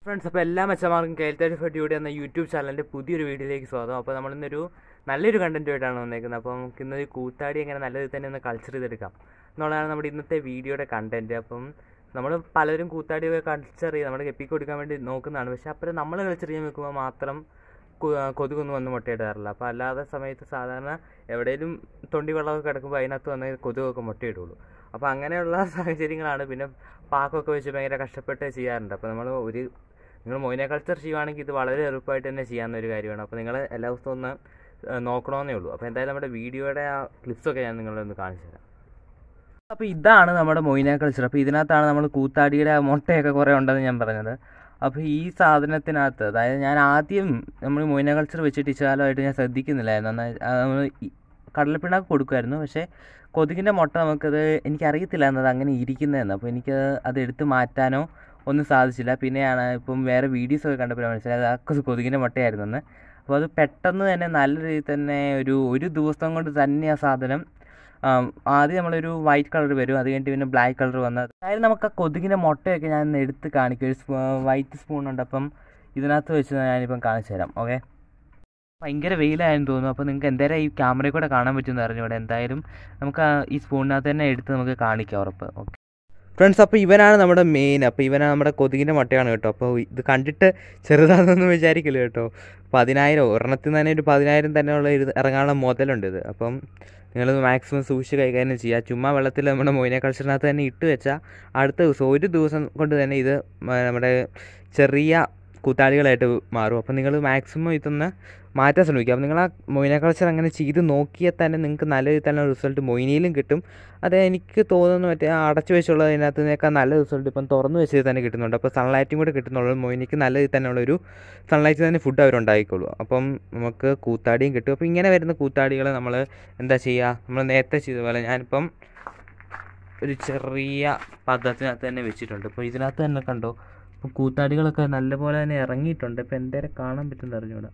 friends അപ്പോൾ എല്ലാ മെച്ചമാർക്കും കേൾത്തേരി ഫെട്ടിയുടെ എന്ന യൂട്യൂബ് ചാനലിൻ്റെ പുതിയൊരു വീഡിയോയിലേക്ക് സ്വാഗതം അപ്പോൾ നമ്മളിന്നൊരു നല്ലൊരു കണ്ടൻറ്റുമായിട്ടാണ് വന്നേക്കുന്നത് അപ്പോൾ നമുക്ക് ഇന്നൊരു കൂത്താടി എങ്ങനെ നല്ല രീതിയിൽ തന്നെ ഒന്ന് കൾച്ചർ ചെയ്തെടുക്കാം എന്നുള്ളതാണ് നമ്മുടെ ഇന്നത്തെ വീഡിയോയുടെ കണ്ടൻറ്റ് അപ്പം നമ്മൾ പലരും കൂത്താടിയൊക്കെ കൾച്ചർ ചെയ്ത് നമ്മുടെ കെപ്പിക്ക് കൊടുക്കാൻ വേണ്ടി നോക്കുന്നതാണ് പക്ഷേ അപ്പോഴും നമ്മൾ കൾച്ചർ ചെയ്യാൻ വെക്കുമ്പോൾ മാത്രം കു- കൊതുകൊന്നും വന്ന് മുട്ടയിടാറില്ല അപ്പോൾ അല്ലാതെ സമയത്ത് സാധാരണ എവിടെയെങ്കിലും തൊണ്ടി വെള്ളമൊക്കെ കിടക്കുമ്പോൾ അതിനകത്ത് വന്ന് കൊതുകൊക്കെ മുട്ടയിടുള്ളൂ അപ്പോൾ അങ്ങനെയുള്ള സാഹചര്യങ്ങളാണ് പിന്നെ പാക്കൊക്കെ വെച്ച് ഭയങ്കര കഷ്ടപ്പെട്ട് ചെയ്യാറുണ്ട് അപ്പോൾ നമ്മൾ ഒരു നിങ്ങൾ മൊയിനെ കൾച്ചർ ചെയ്യുവാണെങ്കിൽ ഇത് വളരെ എളുപ്പമായിട്ട് തന്നെ ചെയ്യാവുന്ന ഒരു കാര്യമാണ് അപ്പോൾ നിങ്ങൾ എല്ലാ ദിവസവും ഒന്ന് ഏഹ്, നോക്കണമെന്നേ ഉള്ളൂ അപ്പോൾ എന്തായാലും നമ്മുടെ വീഡിയോയുടെ ആ ക്ലിപ്സൊക്കെ ഞാൻ നിങ്ങളെ ഒന്ന് കാണിച്ചു തരാം അപ്പോൾ ഇതാണ് നമ്മുടെ മൊയിന കൾച്ചർ അപ്പോൾ ഇതിനകത്താണ് നമ്മൾ കൂത്താടിയുടെ ആ മുട്ടയൊക്കെ കുറേ ഉണ്ടെന്ന് ഞാൻ പറഞ്ഞത് അപ്പോൾ ഈ സാധനത്തിനകത്ത് അതായത് ഞാൻ ആദ്യം നമ്മൾ മൊയിന കൾച്ചർ വെച്ചിട്ട് ഇച്ചാലമായിട്ട് ഞാൻ ശ്രദ്ധിക്കുന്നില്ലായിരുന്നു എന്നാൽ നമ്മൾ കടലപ്പിണ്ണാക്ക് കൊടുക്കുമായിരുന്നു പക്ഷേ കൊതുകിൻ്റെ മുട്ട നമുക്കത് എനിക്കറിയത്തില്ല എന്നത് അങ്ങനെ ഇരിക്കുന്നതെന്ന് അപ്പോൾ എനിക്ക് അത് എടുത്ത് മാറ്റാനോ ഒന്നും സാധിച്ചില്ല പിന്നെയാണ് ഇപ്പം വേറെ വീഡിയോസൊക്കെ കണ്ടപ്പോൾ മനസ്സിലായത് ആ കൊ- കൊതുകിൻ്റെ മുട്ടയായിരുന്നെന്ന് അപ്പോൾ അത് പെട്ടെന്ന് തന്നെ നല്ല രീതിയിൽ തന്നെ ഒരു ഒരു ദിവസം കൊണ്ട് തന്നെ ആ സാധനം ആം, ആദ്യം നമ്മളൊരു വൈറ്റ് കളർ വരും അത് കഴിഞ്ഞിട്ട് പിന്നെ ബ്ലാക്ക് കളർ വന്ന് അതായത് നമുക്ക് ആ കൊതുകിൻ്റെ മുട്ടയൊക്കെ ഞാൻ ഒന്ന് എടുത്ത് കാണിക്കും ഒരു സ്പൂ വൈറ്റ് സ്പൂൺ ഉണ്ട് അപ്പം ഇതിനകത്ത് വെച്ച് ഞാനിപ്പം കാണിച്ചു തരാം ഓക്കെ ഭയങ്കര വെയിലായെന്ന് തോന്നുന്നു അപ്പോൾ നിങ്ങൾക്ക് എന്തായാലും ഈ ക്യാമറയിൽ കൂടെ കാണാൻ പറ്റുമെന്ന് അറിഞ്ഞൂടെ എന്തായാലും നമുക്ക് ആ ഈ സ്പൂണിനകത്ത് തന്നെ എടുത്ത് നമുക്ക് കാണിക്കാം ഉറപ്പ് ഓക്കെ ഫ്രണ്ട്സ് അപ്പോൾ ഇവനാണ് നമ്മുടെ മെയിൻ അപ്പോൾ ഇവനാണ് നമ്മുടെ കൊതുകിൻ്റെ മുട്ടയാണ് കേട്ടോ അപ്പോൾ ഇത് കണ്ടിട്ട് ചെറുതാണെന്നൊന്നും വിചാരിക്കില്ല കേട്ടോ പതിനായിരം ഒരെണ്ണത്തിൽ തന്നെ ഒരു പതിനായിരം തന്നെയുള്ള ഇത് ഇറങ്ങാനുള്ള മുതലുണ്ട് ഇത് അപ്പം നിങ്ങളിത് മാക്സിമം സൂക്ഷിച്ച് കൈകാര്യം ചെയ്യുക ചുമ്മാ വെള്ളത്തിൽ നമ്മുടെ മൊയിനെ കൾച്ചറിനകത്ത് തന്നെ ഇട്ട് വെച്ചാൽ അടുത്ത ദിവസം ഒരു ദിവസം കൊണ്ട് തന്നെ ഇത് മ- നമ്മുടെ ചെറിയ കൂത്താളികളായിട്ട് മാറും അപ്പോൾ നിങ്ങൾ മാക്സിമം ഇതൊന്ന് മാറ്റാൻ ശ്രമിക്കുക അപ്പോൾ നിങ്ങൾ ആ മൊയിന കൾച്ചർ അങ്ങനെ ചെയ്ത് നോക്കിയാൽ തന്നെ നിങ്ങൾക്ക് നല്ല രീതിയിൽ തന്നെ റിസൾട്ട് മൊയിനയിലും കിട്ടും അത് എനിക്ക് തോന്നുന്നു മറ്റേ ആ അടച്ചു വെച്ചുള്ളതിനകത്ത് നിന്നേക്കാൾ നല്ല റിസൾട്ട് ഇപ്പം തുറന്നു വെച്ചത് തന്നെ കിട്ടുന്നുണ്ട് അപ്പോൾ സൺലൈറ്റും കൂടെ കിട്ടുന്നുള്ളൂ മൊയിനിക്ക് നല്ല രീതിയിൽ തന്നെയുള്ള ഒരു സൺലൈറ്റ് തന്നെ ഫുഡ് അവരുണ്ടായിക്കോളൂ അപ്പം നമുക്ക് കൂത്താടിയും കിട്ടും അപ്പോൾ ഇങ്ങനെ വരുന്ന കൂത്താടികൾ നമ്മൾ എന്താ ചെയ്യുക നമ്മൾ നേരത്തെ ചെയ്ത പോലെ ഞാനിപ്പം ഒരു ചെറിയ പദത്തിനകത്ത് തന്നെ വെച്ചിട്ടുണ്ട് അപ്പോൾ ഇതിനകത്ത് തന്നെ കണ്ടോ ഇപ്പോൾ കൂത്താടികളൊക്കെ നല്ലപോലെ തന്നെ ഇറങ്ങിയിട്ടുണ്ട് ഇപ്പോൾ എന്തേരം കാണാൻ പറ്റുമെന്ന് അറിഞ്ഞൂടാ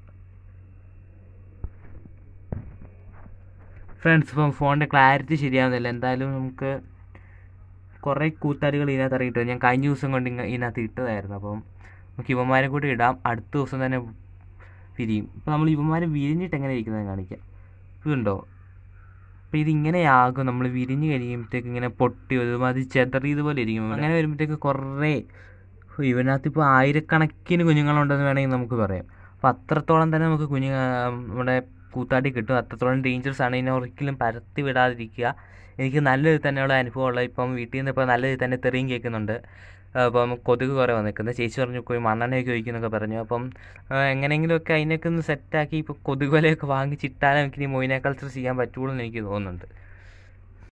ഫ്രണ്ട്സ് ഇപ്പം ഫോണിൻ്റെ ക്ലാരിറ്റി ശരിയാവുന്നില്ല എന്തായാലും നമുക്ക് കുറേ കൂത്താടികൾ ഇതിനകത്ത് ഇറങ്ങിയിട്ടുണ്ട് ഞാൻ കഴിഞ്ഞ ദിവസം കൊണ്ട് ഇങ്ങ ഇതിനകത്ത് ഇട്ടതായിരുന്നു അപ്പം നമുക്ക് ഇവന്മാരെ കൂടി ഇടാം അടുത്ത ദിവസം തന്നെ വിരിയും ഇപ്പോൾ നമ്മൾ ഇവന്മാരെ വിരിഞ്ഞിട്ട് എങ്ങനെ ഇരിക്കുന്നത് കാണിക്കാം ഇതുണ്ടോ അപ്പോൾ ഇതിങ്ങനെയാകും നമ്മൾ വിരിഞ്ഞ് കഴിയുമ്പോഴത്തേക്ക് ഇങ്ങനെ പൊട്ടി ഒരുമാതിരി ചെതറിയതുപോലെ ഇരിക്കും അങ്ങനെ വരുമ്പോഴത്തേക്ക് കുറേ ഇവനകത്ത് ഇപ്പോൾ ആയിരക്കണക്കിന് കുഞ്ഞുങ്ങളുണ്ടെന്ന് വേണമെങ്കിൽ നമുക്ക് പറയാം അപ്പോൾ അത്രത്തോളം തന്നെ നമുക്ക് കുഞ്ഞു നമ്മുടെ കൂത്താടി കിട്ടും അത്രത്തോളം ഡേഞ്ചറസ് ആണ് ഇതിനെ ഒരിക്കലും പരത്തി വിടാതിരിക്കുക എനിക്ക് നല്ല രീതിയിൽ തന്നെയുള്ള അനുഭവമുള്ള ഇപ്പം വീട്ടിൽ നിന്ന് ഇപ്പോൾ നല്ല രീതിയിൽ തന്നെ തെറിയും കേൾക്കുന്നുണ്ട് ആ, അപ്പം കൊതുക് കുറേ വന്നിരിക്കുന്നത് ചേച്ചി പറഞ്ഞു പോയി മണ്ണെണ്ണയൊക്കെ ഒഴിക്കുന്നൊക്കെ പറഞ്ഞു അപ്പം ആ, എങ്ങനെയെങ്കിലുമൊക്കെ അതിനൊക്കെ ഒന്ന് സെറ്റാക്കി ഇപ്പോൾ കൊതുക് വലയൊക്കെ വാങ്ങിച്ചിട്ടാലും എനിക്ക് ഇനി മൊയിനെ കൾച്ചർ ചെയ്യാൻ പറ്റുള്ളൂ എന്ന് എനിക്ക് തോന്നുന്നുണ്ട്